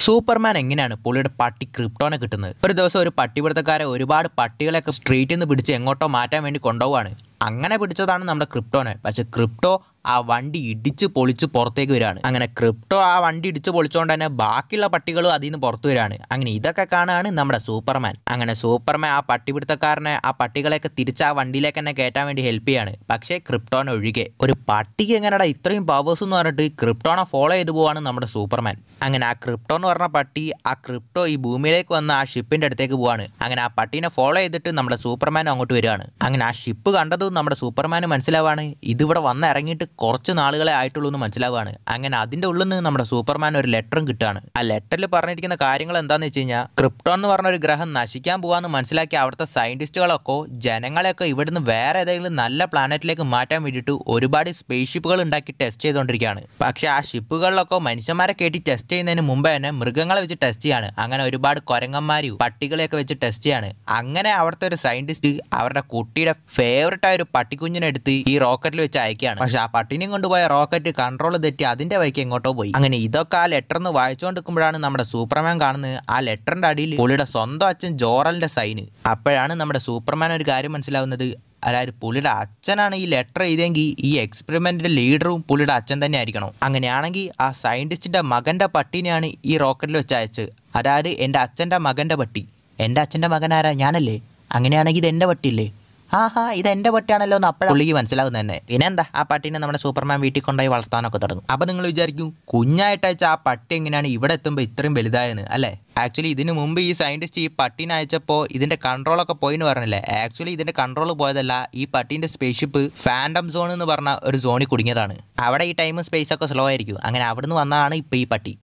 Superman എങ്ങനെയാണ് പുള്ളിയുടെ പട്ടി ക്രിപ്റ്റോനെ കിട്ടുന്നത് ഒരു ദിവസം ഒരു പട്ടിപിടുത്തക്കാരെ ഒരുപാട് പട്ടികളെയൊക്കെ സ്ട്രീറ്റിൽ നിന്ന് പിടിച്ച് എങ്ങോട്ടോ മാറ്റാൻ വേണ്ടി കൊണ്ടുപോവാണ് അങ്ങനെ പിടിച്ചതാണ് നമ്മുടെ ക്രിപ്റ്റോനെ പക്ഷെ ക്രിപ്റ്റോ ആ വണ്ടി ഇടിച്ച് പൊളിച്ച് പുറത്തേക്ക് വരികയാണ് അങ്ങനെ ക്രിപ്റ്റോ ആ വണ്ടി ഇടിച്ച് പൊളിച്ചുകൊണ്ട് തന്നെ ബാക്കിയുള്ള പട്ടികളും അതിൽ നിന്ന് പുറത്തു വരികയാണ് അങ്ങനെ ഇതൊക്കെ കാണാണ് നമ്മുടെ സൂപ്പർമാൻ അങ്ങനെ സൂപ്പർമാൻ ആ പട്ടിപിടുത്തക്കാരനെ ആ പട്ടികളെയൊക്കെ തിരിച്ച് ആ വണ്ടിയിലേക്ക് തന്നെ കയറ്റാൻ വേണ്ടി ഹെൽപ്പ് ചെയ്യാണ് പക്ഷേ ക്രിപ്റ്റോനെ ഒഴികെ ഒരു പട്ടിക്ക് എങ്ങനെയാടാ ഇത്രയും പവേഴ്സ് എന്ന് പറഞ്ഞിട്ട് ക്രിപ്റ്റോനെ ഫോളോ ചെയ്തു പോവാണ് നമ്മുടെ സൂപ്പർമാൻ അങ്ങനെ ആ ക്രിപ്റ്റോ എന്ന് പറഞ്ഞ പട്ടി ആ ക്രിപ്റ്റോ ഈ ഭൂമിയിലേക്ക് വന്ന് ആ ഷിപ്പിന്റെ അടുത്തേക്ക് പോവാണ് അങ്ങനെ ആ പട്ടീനെ ഫോളോ ചെയ്തിട്ട് നമ്മുടെ സൂപ്പർമാൻ അങ്ങോട്ട് വരികയാണ് അങ്ങനെ ആ ഷിപ്പ് കണ്ടതും നമ്മുടെ സൂപ്പർമാന് മനസ്സിലാവാണ് ഇതിവിടെ വന്ന് ഇറങ്ങിയിട്ട് കുറച്ച് നാളുകളെ ആയിട്ടുള്ളൂ എന്ന് മനസ്സിലാവാണ് അങ്ങനെ അതിന്റെ ഉള്ളിൽ നിന്ന് നമ്മുടെ സൂപ്പർമാൻ ഒരു ലെറ്ററും കിട്ടുകയാണ് ആ ലെറ്ററിൽ പറഞ്ഞിരിക്കുന്ന കാര്യങ്ങൾ എന്താണെന്ന് വെച്ച് കഴിഞ്ഞാൽ ക്രിപ്റ്റോ എന്ന് പറഞ്ഞ ഒരു ഗ്രഹം നശിക്കാൻ പോവാന്ന് മനസ്സിലാക്കി അവിടുത്തെ സയന്റിസ്റ്റുകളൊക്കെ ജനങ്ങളെയൊക്കെ ഇവിടുന്ന് വേറെ ഏതെങ്കിലും നല്ല പ്ലാനറ്റിലേക്ക് മാറ്റാൻ വേണ്ടിയിട്ട് ഒരുപാട് സ്പേസ് ഷിപ്പുകൾ ഉണ്ടാക്കി ടെസ്റ്റ് ചെയ്തുകൊണ്ടിരിക്കുകയാണ് പക്ഷേ ആ ഷിപ്പുകളിലൊക്കെ മനുഷ്യന്മാരെ കയറ്റി ടെസ്റ്റ് ചെയ്യുന്നതിന് മുമ്പ് തന്നെ മൃഗങ്ങളെ വെച്ച് ടെസ്റ്റ് ചെയ്യാണ് അങ്ങനെ ഒരുപാട് കുരങ്ങന്മാരും പട്ടികളെയൊക്കെ വെച്ച് ടെസ്റ്റ് ചെയ്യാണ് അങ്ങനെ അവിടുത്തെ ഒരു സയന്റിസ്റ്റ് അവരുടെ കുട്ടിയുടെ ഫേവററ്റ് ആയ ഒരു പട്ടിക്കുഞ്ഞിനെ എടുത്ത് ഈ റോക്കറ്റിൽ വെച്ച് അയക്കുകയാണ് പക്ഷെ ആ പട്ടിനെയും കൊണ്ടുപോയ റോക്കറ്റ് കൺട്രോൾ തെറ്റി അതിന്റെ വഴിക്ക് എങ്ങോട്ടോ പോയി അങ്ങനെ ഇതൊക്കെ ആ ലെറ്റർ നിന്ന് വായിച്ചുകൊണ്ടിരിക്കുമ്പോഴാണ് നമ്മുടെ സൂപ്പർമാൻ കാണുന്നത് ആ ലെറ്ററിന്റെ അടിയിൽ പുള്ളിയുടെ സ്വന്തം അച്ഛൻ ജോറലിന്റെ സൈന് അപ്പോഴാണ് നമ്മുടെ സൂപ്പർമാൻ ഒരു കാര്യം മനസ്സിലാവുന്നത് അതായത് പുള്ളിയുടെ അച്ഛനാണ് ഈ ലെറ്റർ എഴുതിയെങ്കിൽ ഈ എക്സ്പെരിമെന്റിന്റെ ലീഡറും പുള്ളിയുടെ അച്ഛൻ തന്നെ ആയിരിക്കണം അങ്ങനെയാണെങ്കിൽ ആ സയന്റിസ്റ്റിന്റെ മകന്റെ പട്ടീനെയാണ് ഈ റോക്കറ്റിൽ വെച്ച് അയച്ചത് അതായത് എൻ്റെ അച്ഛൻ്റെ മകന്റെ പട്ടി എൻ്റെ അച്ഛൻ്റെ മകൻ ആരാ ഞാനല്ലേ അങ്ങനെയാണെങ്കിൽ ഇത് എൻ്റെ പട്ടിയല്ലേ ആഹാ ഇത് എൻ്റെ പട്ടിയാണല്ലോ എന്ന് അപ്പോഴാണ് പുള്ളിക്ക് മനസ്സിലാവുന്നത് തന്നെ പിന്നെന്താ ആ പട്ടീനെ നമ്മുടെ സൂപ്പർമാൻ വീട്ടിൽ കൊണ്ടുപോയി വളർത്താനൊക്കെ തുടങ്ങും അപ്പോൾ നിങ്ങൾ വിചാരിക്കും കുഞ്ഞായിട്ട് അയച്ച ആ പട്ടി എങ്ങനെയാണ് ഇവിടെ എത്തുമ്പോൾ ഇത്രയും വലുതായെന്ന് അല്ലേ ആക്ച്വലി ഇതിനു മുമ്പ് ഈ സയന്റിസ്റ്റ് ഈ പട്ടീനെ അയച്ചപ്പോൾ ഇതിന്റെ കൺട്രോളൊക്കെ പോയിന്ന് പറഞ്ഞില്ലേ ആക്ച്വലി ഇതിന്റെ കൺട്രോൾ പോയതല്ല ഈ പട്ടീന്റെ സ്പേസ്ഷിപ്പ് ഫാൻഡം സോൺ എന്ന് പറഞ്ഞ ഒരു സോണിൽ കുടുങ്ങിയതാണ് അവിടെ ഈ ടൈമും സ്പേസ് ഒക്കെ സ്ലോ ആയിരിക്കും അങ്ങനെ അവിടുന്ന് വന്നതാണ് ഇപ്പോൾ ഈ പട്ടി